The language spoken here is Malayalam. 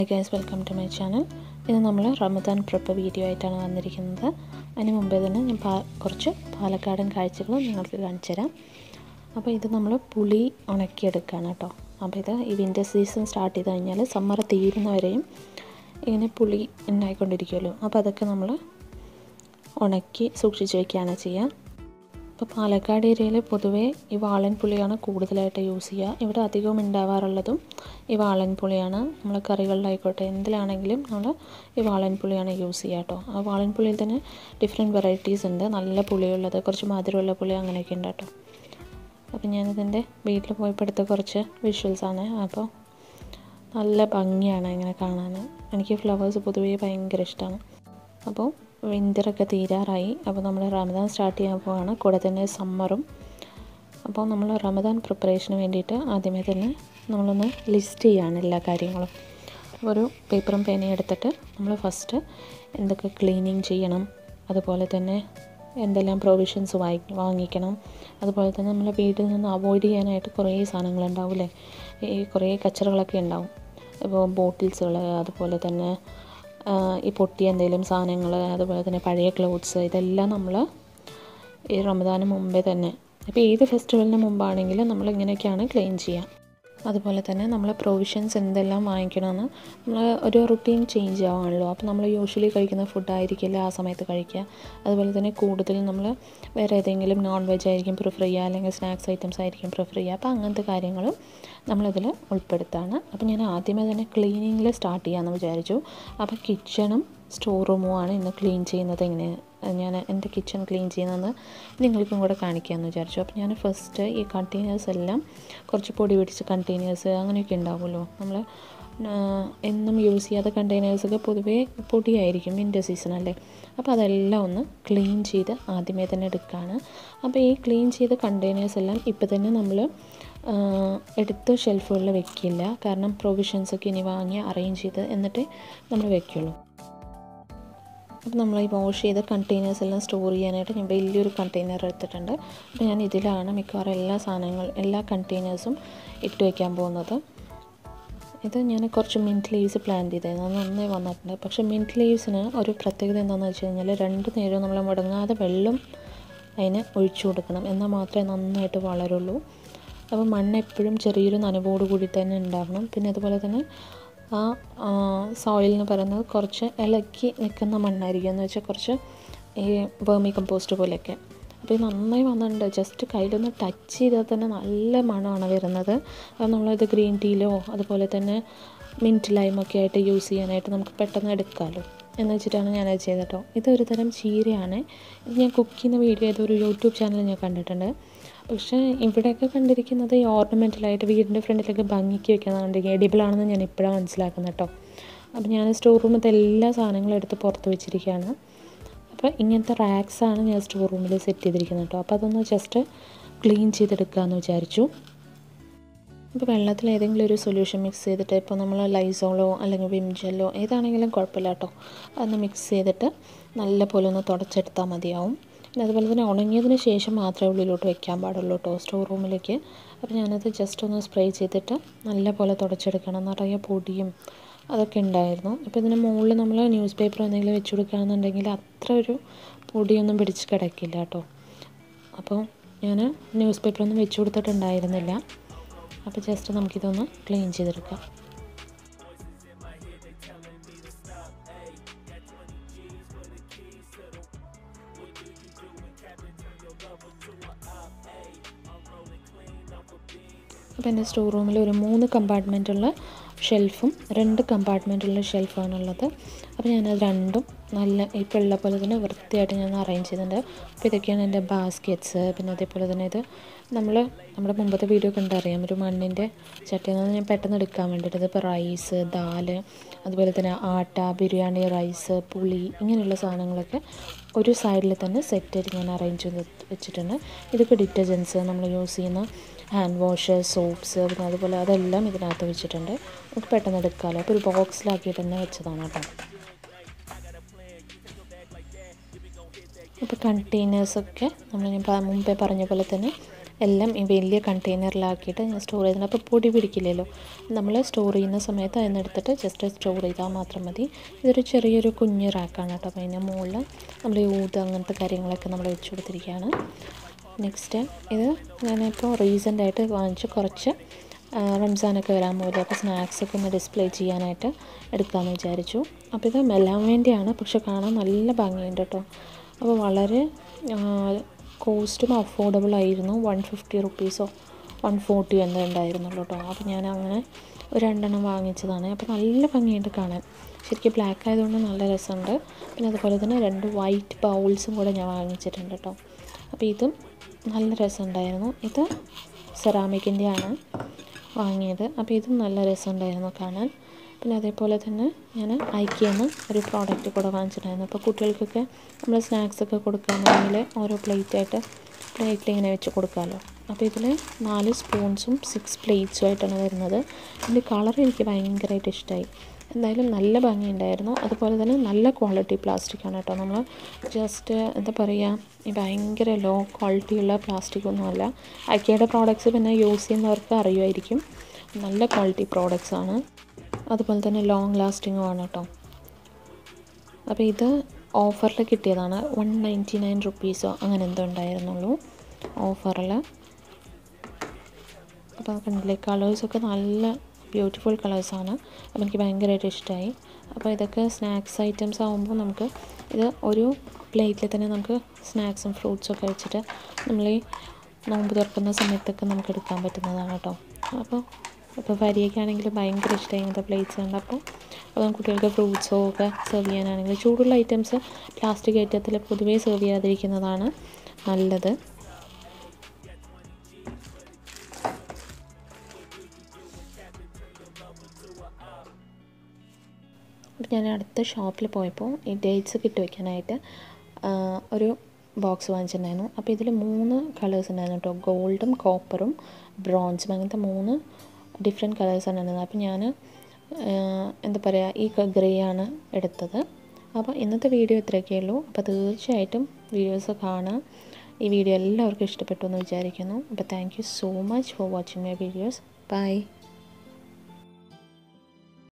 hi guys welcome to my channel ഇത് നമ്മൾ റമദാൻ പ്രിപ്പ് വീഡിയോ ആയിട്ടാണ് വന്നിരിക്കുന്നത് അതിന് മുമ്പേ തന്നെ ഞാൻ പാ കുറച്ച് പാലക്കാടൻ കാഴ്ചകൾ നിങ്ങൾക്ക് കാണിച്ചു തരാം അപ്പോൾ ഇത് നമ്മൾ പുളി ഉണക്കിയെടുക്കുകയാണ് കേട്ടോ അപ്പോൾ ഇത് ഈ വിൻ്റർ സീസൺ സ്റ്റാർട്ട് ചെയ്ത് കഴിഞ്ഞാൽ സമ്മർ തീരുന്നവരെയും ഇങ്ങനെ പുളി ഉണ്ടായിക്കൊണ്ടിരിക്കുമല്ലോ അപ്പോൾ അതൊക്കെ നമ്മൾ ഉണക്കി സൂക്ഷിച്ച് വയ്ക്കുകയാണ് ചെയ്യുക ഇപ്പോൾ പാലക്കാട് ഏരിയയിൽ പൊതുവേ ഈ വാളൻ പുളിയാണ് കൂടുതലായിട്ട് യൂസ് ചെയ്യുക ഇവിടെ അധികം ഉണ്ടാവാറുള്ളതും ഈ വാളൻ പുളിയാണ് നമ്മൾ കറികളിലായിക്കോട്ടെ എന്തിലാണെങ്കിലും നമ്മൾ ഈ വാളൻ പുളിയാണ് യൂസ് ചെയ്യുക കേട്ടോ ആ വാളൻ പുളിയിൽ തന്നെ ഡിഫറെൻറ്റ് വെറൈറ്റീസ് ഉണ്ട് നല്ല പുളിയുള്ളത് കുറച്ച് മധുരമുള്ള പുളി അങ്ങനെയൊക്കെ ഉണ്ട് കേട്ടോ അപ്പോൾ ഞാനിതിൻ്റെ വീട്ടിൽ പോയപ്പോൾ എടുത്ത കുറച്ച് വിഷ്വൽസാണ് അപ്പോൾ നല്ല ഭംഗിയാണ് ഇങ്ങനെ കാണാൻ എനിക്ക് ഫ്ലവേഴ്സ് പൊതുവേ ഭയങ്കര ഇഷ്ടമാണ് അപ്പോൾ വിൻ്ററൊക്കെ തീരാറായി അപ്പോൾ നമ്മൾ റമദാൻ സ്റ്റാർട്ട് ചെയ്യാൻ പോവാണ് കൂടെ തന്നെ സമ്മറും അപ്പോൾ നമ്മൾ റമദാൻ പ്രിപ്പറേഷന് വേണ്ടിയിട്ട് ആദ്യമേ തന്നെ നമ്മളൊന്ന് ലിസ്റ്റ് ചെയ്യാണ് എല്ലാ കാര്യങ്ങളും ഒരു പേപ്പറും പേനയും എടുത്തിട്ട് നമ്മൾ ഫസ്റ്റ് എന്തൊക്കെ ക്ലീനിങ് ചെയ്യണം അതുപോലെ തന്നെ എന്തെല്ലാം പ്രൊവിഷൻസ് വാങ്ങി വാങ്ങിക്കണം അതുപോലെ തന്നെ നമ്മൾ വീട്ടിൽ നിന്ന് അവോയ്ഡ് ചെയ്യാനായിട്ട് കുറേ സാധനങ്ങളുണ്ടാവും അല്ലേ ഈ കുറേ കച്ചറകളൊക്കെ ഉണ്ടാവും ഇപ്പോൾ ബോട്ടിൽസുകൾ അതുപോലെ തന്നെ ഈ പൊട്ടിയ എന്തെങ്കിലും സാധനങ്ങൾ അതുപോലെ തന്നെ പഴയ ക്ലോത്ത്സ് ഇതെല്ലാം നമ്മൾ ഈ റമദാന് മുമ്പേ തന്നെ ഇപ്പോൾ ഏത് ഫെസ്റ്റിവലിന് മുമ്പാണെങ്കിലും നമ്മൾ ഇങ്ങനെയൊക്കെയാണ് ക്ലീൻ ചെയ്യുക അതുപോലെ തന്നെ നമ്മൾ പ്രൊവിഷൻസ് എന്തെല്ലാം വാങ്ങിക്കണമെന്ന് നമ്മൾ ഒരു റുട്ടീൻ ചേഞ്ച് ആവാണല്ലോ അപ്പോൾ നമ്മൾ യൂഷ്വലി കഴിക്കുന്ന ഫുഡ് ആയിരിക്കില്ല ആ സമയത്ത് കഴിക്കുക അതുപോലെ തന്നെ കൂടുതൽ നമ്മൾ വേറെ ഏതെങ്കിലും നോൺ വെജ് ആയിരിക്കും പ്രിഫർ ചെയ്യുക അല്ലെങ്കിൽ സ്നാക്സ് ഐറ്റംസ് ആയിരിക്കും പ്രിഫർ ചെയ്യുക അപ്പോൾ അങ്ങനത്തെ കാര്യങ്ങളും നമ്മളിതിൽ ഉൾപ്പെടുത്താണ് അപ്പോൾ ഞാൻ ആദ്യമേ തന്നെ ക്ലീനിങ്ങിൽ സ്റ്റാർട്ട് ചെയ്യാമെന്ന് വിചാരിച്ചു അപ്പോൾ കിച്ചണും സ്റ്റോർ റൂമുമാണ് ഇന്ന് ക്ലീൻ ചെയ്യുന്നത് എങ്ങനെ ഞാൻ എൻ്റെ കിച്ചൺ ക്ലീൻ ചെയ്യുന്നതെന്ന് നിങ്ങൾക്കും കൂടെ കാണിക്കാമെന്ന് വിചാരിച്ചു അപ്പോൾ ഞാൻ ഫസ്റ്റ് ഈ കണ്ടെയ്നേഴ്സ് എല്ലാം കുറച്ച് പൊടി പിടിച്ച കണ്ടെയ്നേഴ്സ് അങ്ങനെയൊക്കെ ഉണ്ടാവുമല്ലോ നമ്മൾ എന്നും യൂസ് ചെയ്യാത്ത കണ്ടെയ്നേഴ്സൊക്കെ പൊതുവേ പൊടിയായിരിക്കും വിൻ്റർ സീസൺ അല്ലേ അപ്പോൾ അതെല്ലാം ഒന്ന് ക്ലീൻ ചെയ്ത് ആദ്യമേ തന്നെ എടുക്കുകയാണ് അപ്പോൾ ഈ ക്ലീൻ ചെയ്ത കണ്ടെയ്നേഴ്സ് എല്ലാം ഇപ്പോൾ തന്നെ നമ്മൾ എടുത്ത് ഷെൽഫുകളിൽ വെക്കില്ല കാരണം പ്രൊവിഷൻസൊക്കെ ഇനി വാങ്ങി അറേഞ്ച് ചെയ്ത് എന്നിട്ടേ നമ്മൾ വെക്കുള്ളൂ അപ്പോൾ നമ്മൾ ഈ വാഷ് ചെയ്ത കണ്ടെയ്നേഴ്സ് എല്ലാം സ്റ്റോർ ചെയ്യാനായിട്ട് ഞാൻ വലിയൊരു കണ്ടെയ്നർ എടുത്തിട്ടുണ്ട് അപ്പോൾ ഞാൻ ഇതിലാണ് മിക്കവാറും എല്ലാ സാധനങ്ങൾ എല്ലാ കണ്ടെയ്നേഴ്സും ഇട്ട് വയ്ക്കാൻ പോകുന്നത് ഇത് ഞാൻ കുറച്ച് മിൻറ്റ് ലീവ്സ് പ്ലാൻ ചെയ്തായിരുന്നു അത് നന്നായി വന്നിട്ടുണ്ട് പക്ഷേ മിൻറ്റ് ലീവ്സിന് ഒരു പ്രത്യേകത എന്താണെന്ന് വെച്ച് കഴിഞ്ഞാൽ രണ്ട് നേരവും നമ്മൾ മുടങ്ങാതെ വെള്ളം അതിന് ഒഴിച്ചു കൊടുക്കണം എന്നാൽ മാത്രമേ നന്നായിട്ട് വളരുള്ളൂ അപ്പോൾ മണ്ണ് എപ്പോഴും ചെറിയൊരു നനവോട് കൂടി തന്നെ ഉണ്ടാവണം പിന്നെ അതുപോലെ തന്നെ ആ സോയിൽ എന്ന് പറയുന്നത് കുറച്ച് ഇളക്കി നിൽക്കുന്ന മണ്ണായിരിക്കും എന്ന് വെച്ചാൽ കുറച്ച് ഈ വേമി കമ്പോസ്റ്റ് പോലെയൊക്കെ അപ്പോൾ ഇത് നന്നായി വന്നിട്ടുണ്ട് ജസ്റ്റ് കയ്യിലൊന്ന് ടച്ച് ചെയ്താൽ തന്നെ നല്ല മണമാണ് വരുന്നത് അത് നമ്മളിത് ഗ്രീൻ ടീയിലോ അതുപോലെ തന്നെ മിൻറ്റ് ലൈമൊക്കെ ആയിട്ട് യൂസ് ചെയ്യാനായിട്ട് നമുക്ക് പെട്ടെന്ന് എടുക്കാമല്ലോ എന്ന് വെച്ചിട്ടാണ് ഞാനത് ചെയ്തത് കേട്ടോ ഇതൊരു തരം ചീരയാണ് ഇത് ഞാൻ കുക്ക് ചെയ്യുന്ന വീഡിയോ ഏതൊരു യൂട്യൂബ് ചാനൽ ഞാൻ കണ്ടിട്ടുണ്ട് പക്ഷേ ഇവിടെയൊക്കെ കണ്ടിരിക്കുന്നത് ഈ ഓർണമെൻ്റലായിട്ട് വീടിൻ്റെ ഫ്രണ്ടിലൊക്കെ ഭംഗിക്ക് വെക്കുന്നതുകൊണ്ട് എഡിബിളാണെന്ന് ഞാൻ ഇപ്പോഴാണ് മനസ്സിലാക്കുന്നത് കേട്ടോ അപ്പോൾ ഞാൻ സ്റ്റോർ റൂമിലത്തെ എല്ലാ സാധനങ്ങളും എടുത്ത് പുറത്ത് വെച്ചിരിക്കുകയാണ് അപ്പോൾ ഇങ്ങനത്തെ റാക്സാണ് ഞാൻ സ്റ്റോർ റൂമിൽ സെറ്റ് ചെയ്തിരിക്കുന്നത് കേട്ടോ അപ്പോൾ അതൊന്ന് ജസ്റ്റ് ക്ലീൻ ചെയ്തെടുക്കാമെന്ന് വിചാരിച്ചു ഇപ്പോൾ വെള്ളത്തിൽ ഏതെങ്കിലും ഒരു സൊല്യൂഷൻ മിക്സ് ചെയ്തിട്ട് ഇപ്പോൾ നമ്മൾ ലൈസോളോ അല്ലെങ്കിൽ വിംജെല്ലോ ഏതാണെങ്കിലും കുഴപ്പമില്ല കേട്ടോ അതൊന്ന് മിക്സ് ചെയ്തിട്ട് നല്ല പോലെ ഒന്ന് തുടച്ചെടുത്താൽ മതിയാവും പിന്നെ അതുപോലെ തന്നെ ഉണങ്ങിയതിന് ശേഷം മാത്രമേ ഉള്ളിലോട്ട് വെക്കാൻ പാടുള്ളൂ കേട്ടോ സ്റ്റോർ റൂമിലേക്ക് അപ്പോൾ ഞാനത് ജസ്റ്റ് ഒന്ന് സ്പ്രേ ചെയ്തിട്ട് നല്ല പോലെ തുടച്ചെടുക്കണം നിറയെ പൊടിയും അതൊക്കെ ഉണ്ടായിരുന്നു അപ്പോൾ ഇതിന് മുകളിൽ നമ്മൾ ന്യൂസ് പേപ്പർ എന്തെങ്കിലും വെച്ച് കൊടുക്കുകയാണെന്നുണ്ടെങ്കിൽ അത്ര ഒരു പൊടിയൊന്നും പിടിച്ച് കിടക്കില്ല കേട്ടോ അപ്പോൾ ഞാൻ ന്യൂസ് പേപ്പറൊന്നും വെച്ച് കൊടുത്തിട്ടുണ്ടായിരുന്നില്ല അപ്പോൾ ജസ്റ്റ് നമുക്കിതൊന്ന് ക്ലീൻ ചെയ്തെടുക്കാം അപ്പോൾ എൻ്റെ സ്റ്റോർ റൂമിൽ ഒരു മൂന്ന് കമ്പാർട്ട്മെൻറ്റുള്ള ഷെൽഫും രണ്ട് കമ്പാർട്ട്മെൻറ്റുള്ള ഷെൽഫാണുള്ളത് അപ്പോൾ ഞാനത് രണ്ടും നല്ല ഇപ്പോൾ ഉള്ള പോലെ തന്നെ വൃത്തിയായിട്ട് ഞാൻ അറേഞ്ച് ചെയ്തിട്ടുണ്ട് അപ്പോൾ ഇതൊക്കെയാണ് എൻ്റെ ബാസ്ക്കറ്റ്സ് പിന്നെ അതേപോലെ തന്നെ ഇത് നമ്മൾ നമ്മുടെ മുമ്പത്തെ വീഡിയോ കണ്ടറിയാം ഒരു മണ്ണിൻ്റെ ചട്ടിയിൽ നിന്ന് ഞാൻ പെട്ടെന്ന് എടുക്കാൻ വേണ്ടിയിട്ട് ഇതിപ്പോൾ റൈസ് ദാല് അതുപോലെ തന്നെ ആട്ട ബിരിയാണി റൈസ് പുളി ഇങ്ങനെയുള്ള സാധനങ്ങളൊക്കെ ഒരു സൈഡിൽ തന്നെ സെറ്റായിട്ട് ഞാൻ അറേഞ്ച് ചെയ്ത് വെച്ചിട്ടുണ്ട് ഇതൊക്കെ ഡിറ്റർജൻസ് നമ്മൾ യൂസ് ചെയ്യുന്ന ഹാൻഡ് വാഷ് സോപ്സ് പിന്നെ അതുപോലെ അതെല്ലാം ഇതിനകത്ത് വെച്ചിട്ടുണ്ട് നമുക്ക് പെട്ടെന്ന് എടുക്കാമല്ലോ അപ്പോൾ ഒരു ബോക്സിലാക്കി തന്നെ വെച്ചതാണ് കേട്ടോ അപ്പോൾ കണ്ടെയ്നേഴ്സൊക്കെ നമ്മൾ ഞാൻ മുമ്പേ പറഞ്ഞ പോലെ തന്നെ എല്ലാം ഈ വലിയ കണ്ടെയ്നറിലാക്കിയിട്ട് ഞാൻ സ്റ്റോർ ചെയ്തിട്ടുണ്ട് അപ്പോൾ പൊടി പിടിക്കില്ലല്ലോ നമ്മൾ സ്റ്റോർ ചെയ്യുന്ന സമയത്ത് അതിന് എടുത്തിട്ട് ജസ്റ്റ് സ്റ്റോർ ചെയ്താൽ മാത്രം മതി ഇതൊരു ചെറിയൊരു കുഞ്ഞ് റാക്കാണ് കേട്ടോ അപ്പോൾ അതിൻ്റെ മുകളിൽ നമ്മൾ ഈ ഊത് അങ്ങനത്തെ കാര്യങ്ങളൊക്കെ നമ്മൾ വെച്ച് കൊടുത്തിരിക്കുകയാണ് നെക്സ്റ്റ് ഇത് ഞാനിപ്പോൾ റീസെൻ്റായിട്ട് വാങ്ങിച്ച് കുറച്ച് റംസാനൊക്കെ വരാൻ പോലെ അപ്പോൾ സ്നാക്സൊക്കെ ഒന്ന് ഡിസ്പ്ലേ ചെയ്യാനായിട്ട് എടുക്കാമെന്ന് വിചാരിച്ചു അപ്പോൾ ഇത് മെല്ലാൻ വേണ്ടിയാണ് പക്ഷെ കാണാൻ നല്ല ഭംഗിയുണ്ട് കേട്ടോ അപ്പോൾ വളരെ കോസ്റ്റും അഫോർഡബിൾ ആയിരുന്നു വൺ ഫിഫ്റ്റി റുപ്പീസോ വൺ ഫോർട്ടി എന്തോ ഉണ്ടായിരുന്നുള്ളൂ കേട്ടോ അപ്പോൾ ഞാൻ അങ്ങനെ ഒരു രണ്ടെണ്ണം വാങ്ങിച്ചതാണ് അപ്പോൾ നല്ല ഭംഗിയുണ്ട് കാണാൻ ശരിക്കും ബ്ലാക്ക് ആയതുകൊണ്ട് നല്ല രസമുണ്ട് പിന്നെ അതുപോലെ തന്നെ രണ്ട് വൈറ്റ് ബൗൾസും കൂടെ ഞാൻ വാങ്ങിച്ചിട്ടുണ്ട് കേട്ടോ അപ്പോൾ ഇതും നല്ല രസമുണ്ടായിരുന്നു ഇത് സെറാമിക്കിൻ്റെയാണ് വാങ്ങിയത് അപ്പോൾ ഇതും നല്ല രസമുണ്ടായിരുന്നു കാണാൻ പിന്നെ അതേപോലെ തന്നെ ഞാൻ ഐക്കിയെന്ന് ഒരു പ്രോഡക്റ്റ് കൂടെ വാങ്ങിച്ചിട്ടുണ്ടായിരുന്നു അപ്പോൾ കുട്ടികൾക്കൊക്കെ നമ്മൾ സ്നാക്സൊക്കെ കൊടുക്കുകയാണെങ്കിൽ ഓരോ പ്ലേറ്റായിട്ട് പ്ലേറ്റിൽ ഇങ്ങനെ വെച്ച് കൊടുക്കാമല്ലോ അപ്പോൾ ഇതിൽ നാല് സ്പൂൺസും സിക്സ് പ്ലേറ്റ്സും ആയിട്ടാണ് വരുന്നത് ഇതിൻ്റെ കളർ എനിക്ക് ഭയങ്കരമായിട്ട് ഇഷ്ടമായി എന്തായാലും നല്ല ഭംഗിയുണ്ടായിരുന്നു അതുപോലെ തന്നെ നല്ല ക്വാളിറ്റി പ്ലാസ്റ്റിക്കാണ് കേട്ടോ നമ്മൾ ജസ്റ്റ് എന്താ പറയുക ഈ ഭയങ്കര ലോ ക്വാളിറ്റിയുള്ള പ്ലാസ്റ്റിക് ഒന്നുമല്ല ഐക്കയുടെ പ്രോഡക്റ്റ്സ് പിന്നെ യൂസ് ചെയ്യുന്നവർക്ക് അറിയുമായിരിക്കും നല്ല ക്വാളിറ്റി പ്രോഡക്റ്റ്സ് ആണ് അതുപോലെ തന്നെ ലോങ് ലാസ്റ്റിങ്ങും ആണ് കേട്ടോ അപ്പോൾ ഇത് ഓഫറിൽ കിട്ടിയതാണ് വൺ നയൻറ്റി നയൻ റുപ്പീസോ അങ്ങനെ എന്തോ ഉണ്ടായിരുന്നുള്ളൂ ഓഫറിൽ അപ്പോൾ കണ്ടില്ലേ കളേഴ്സൊക്കെ നല്ല ബ്യൂട്ടിഫുൾ കളേഴ്സാണ് അപ്പോൾ എനിക്ക് ഭയങ്കരമായിട്ട് ഇഷ്ടമായി അപ്പോൾ ഇതൊക്കെ സ്നാക്സ് ഐറ്റംസ് ആകുമ്പോൾ നമുക്ക് ഇത് ഒരു പ്ലേറ്റിൽ തന്നെ നമുക്ക് സ്നാക്സും ഫ്രൂട്ട്സും ഒക്കെ വെച്ചിട്ട് നമ്മൾ ഈ നോമ്പ് തുറക്കുന്ന സമയത്തൊക്കെ നമുക്ക് എടുക്കാൻ പറ്റുന്നതാണ് കേട്ടോ അപ്പോൾ ഇപ്പോൾ വരിയൊക്കെ ആണെങ്കിൽ ഭയങ്കര ഇഷ്ടമായി ഇങ്ങനത്തെ പ്ലേറ്റ്സ് കണ്ടപ്പോൾ അപ്പോൾ കുട്ടികൾക്ക് ഫ്രൂട്ട്സോ ഒക്കെ സെർവ് ചെയ്യാനാണെങ്കിൽ ചൂടുള്ള ഐറ്റംസ് പ്ലാസ്റ്റിക് ഐറ്റത്തിൽ പൊതുവേ സെർവ് ചെയ്യാതിരിക്കുന്നതാണ് നല്ലത് അപ്പം ഞാൻ അടുത്ത ഷോപ്പിൽ പോയപ്പോൾ ഈ ഡേറ്റ്സ് കിട്ടി വയ്ക്കാനായിട്ട് ഒരു ബോക്സ് വാങ്ങിച്ചിട്ടുണ്ടായിരുന്നു അപ്പോൾ ഇതിൽ മൂന്ന് കളേഴ്സ് ഉണ്ടായിരുന്നു കേട്ടോ ഗോൾഡും കോപ്പറും ബ്രോൺസും അങ്ങനത്തെ മൂന്ന് ഡിഫറെൻറ്റ് കളേഴ്സാണ് ഉണ്ടായിരുന്നത് അപ്പോൾ ഞാൻ എന്താ പറയുക ഈ ഗ്രേ ആണ് എടുത്തത് അപ്പോൾ ഇന്നത്തെ വീഡിയോ ഇത്രയൊക്കെ ഉള്ളൂ അപ്പോൾ തീർച്ചയായിട്ടും വീഡിയോസ് കാണുക ഈ വീഡിയോ എല്ലാവർക്കും ഇഷ്ടപ്പെട്ടു എന്ന് വിചാരിക്കുന്നു അപ്പോൾ thank you so much for watching my videos by